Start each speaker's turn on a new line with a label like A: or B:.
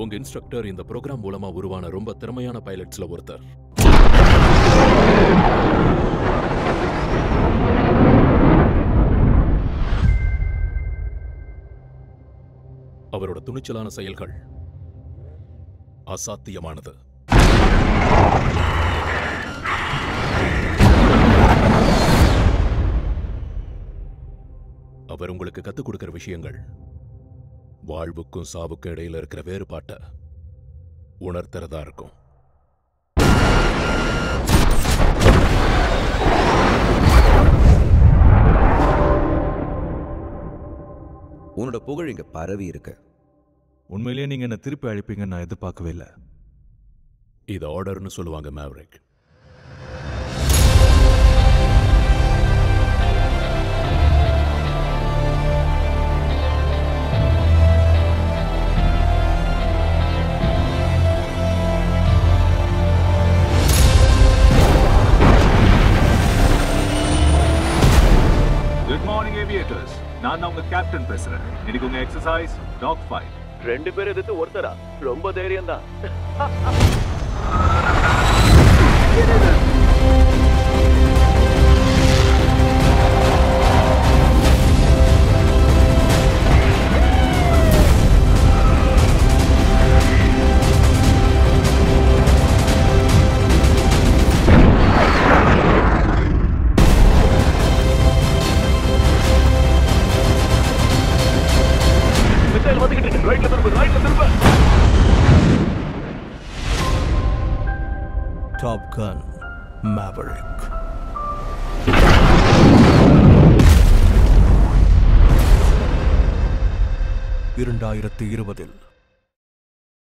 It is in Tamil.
A: உங்க இன்ஸ்ட்ரக்டர் இந்த ப்ரோக்ராம் மூலமா உருவான ரொம்ப திறமையான பைலட்ஸ்ல ஒருத்தர் அவரோட துணிச்சலான செயல்கள் அசாத்தியமானது அவர் உங்களுக்கு கத்துக் கொடுக்கிற விஷயங்கள் வாழ்வுக்கும் சாவுக்கும் இடையில இருக்கிற வேறுபாட்டை உணர்த்துறதா இருக்கும்
B: உன்னோட புகழ் இங்க பரவி இருக்கு
C: உண்மையிலேயே நீங்க என்ன திருப்பி அழைப்பீங்கன்னு நான் எதிர்பார்க்கவே இல்லை
A: இது ஆர்டர்னு சொல்லுவாங்க மேவரிக்
D: குட் மார்னிங் ஏவியேட்டர்ஸ் நான் தான் உங்க கேப்டன் பேசுறேன் இன்னைக்கு உங்க எக்ஸசைஸ் டாக் ஃபைட்
E: ரெண்டு பேர் எதிர்த்து ஒருத்தரா ரொம்ப தைரியம் தான் மிசைல் வந்துகிட்டு இருக்கு ரைட்ல திரும்ப ரைட்ல திரும்ப
C: டாப் கன் மேவரிக் இரண்டாயிரத்தி இருபதில்